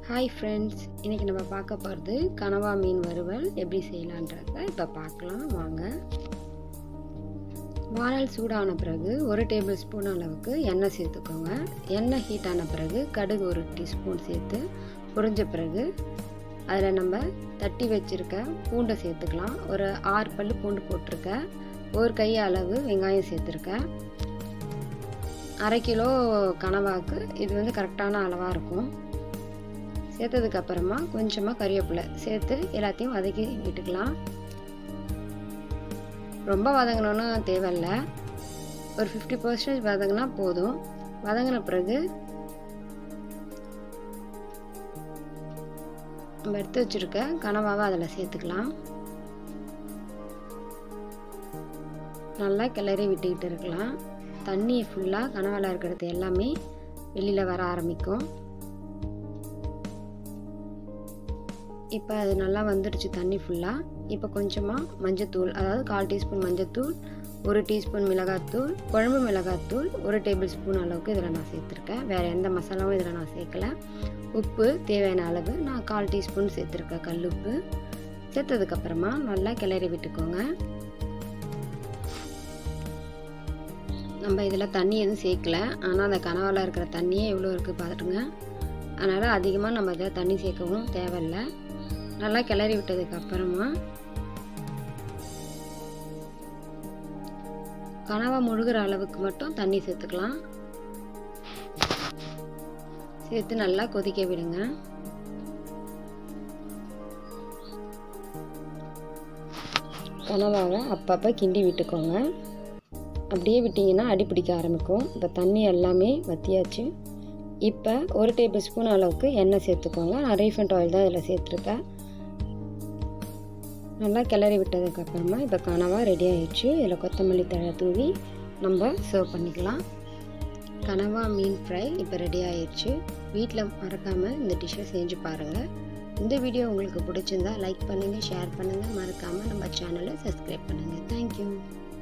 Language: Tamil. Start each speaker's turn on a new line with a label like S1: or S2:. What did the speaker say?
S1: ஹாய் ஃப்ரெண்ட்ஸ் இன்றைக்கி நம்ம பார்க்க போகிறது கனவா மீன் வறுவல் எப்படி செய்யலான்றத இப்போ பார்க்கலாம் வாங்க வானல் சூடான பிறகு ஒரு டேபிள் ஸ்பூன் அளவுக்கு எண்ணெய் சேர்த்துக்கோங்க எண்ணெய் ஹீட் ஆன பிறகு கடுகு ஒரு டீஸ்பூன் சேர்த்து புரிஞ்ச பிறகு அதில் நம்ம தட்டி வச்சுருக்க பூண்டை சேர்த்துக்கலாம் ஒரு ஆறு பல் பூண்டு போட்டிருக்கேன் ஒரு கை அளவு வெங்காயம் சேர்த்துருக்கேன் அரை கிலோ கனவாக்கு இது வந்து கரெக்டான அளவாக இருக்கும் சேர்த்ததுக்கு அப்புறமா கொஞ்சமாக கறிவேப்பிலை சேர்த்து எல்லாத்தையும் வதக்கி விட்டுக்கலாம் ரொம்ப வதங்கணும்னு தேவையில்ல ஒரு ஃபிஃப்டி பர்சன்டேஜ் வதங்கினா போதும் வதங்கின பிறகு நம்ம எடுத்து வச்சுருக்க கனவாவை அதில் சேர்த்துக்கலாம் நல்லா கிளறி விட்டுக்கிட்டு இருக்கலாம் தண்ணி ஃபுல்லாக கனவால் இருக்கிறது எல்லாமே வெளியில் வர ஆரம்பிக்கும் இப்போ அது நல்லா வந்துடுச்சு தண்ணி ஃபுல்லாக இப்போ கொஞ்சமாக மஞ்சத்தூள் அதாவது கால் டீஸ்பூன் மஞ்சத்தூள் ஒரு டீஸ்பூன் மிளகாத்தூள் குழம்பு மிளகாத்தூள் ஒரு டேபிள் ஸ்பூன் அளவுக்கு இதில் நான் சேர்த்துருக்கேன் வேறு எந்த மசாலாவும் இதில் நான் சேர்க்கல உப்பு தேவையான அளவு நான் கால் டீஸ்பூன் சேர்த்துருக்கேன் கல் உப்பு சேர்த்ததுக்கப்புறமா நல்லா கிளறி விட்டுக்கோங்க நம்ம இதில் தண்ணி எதுவும் சேர்க்கல ஆனால் அந்த கனவால் இருக்கிற தண்ணியே எவ்வளோ இருக்குது பார்த்துட்டுங்க அதனால் அதிகமாக நம்ம இதில் தண்ணி சேர்க்கவும் தேவையில்லை நல்லா கிளறி விட்டதுக்கு அப்புறமா கனவா முழுகிற அளவுக்கு மட்டும் தண்ணி சேர்த்துக்கலாம் சேர்த்து நல்லா கொதிக்க விடுங்க கனவாவை அப்பப்போ கிண்டி விட்டுக்கோங்க அப்படியே விட்டிங்கன்னா அடி பிடிக்க ஆரம்பிக்கும் இப்போ தண்ணி எல்லாமே வத்தியாச்சு இப்போ ஒரு டேபிள் ஸ்பூன் அளவுக்கு எண்ணெய் சேர்த்துக்கோங்க நான் ரீஃபண்ட் ஆயில் தான் இதில் சேர்த்துருக்கேன் நல்லா கிளறி விட்டதுக்கப்புறமா இப்போ கனவா ரெடி ஆயிடுச்சு இதில் கொத்தமல்லி தழை தூவி நம்ம சர்வ் பண்ணிக்கலாம் கனவா மீன் ஃப்ரை இப்போ ரெடி ஆயிடுச்சு வீட்டில் மறக்காமல் இந்த டிஷ்ஷை செஞ்சு பாருங்கள் இந்த வீடியோ உங்களுக்கு பிடிச்சிருந்தா லைக் பண்ணுங்கள் ஷேர் பண்ணுங்கள் மறக்காமல் நம்ம சேனலை சப்ஸ்கிரைப் பண்ணுங்கள் தேங்க்யூ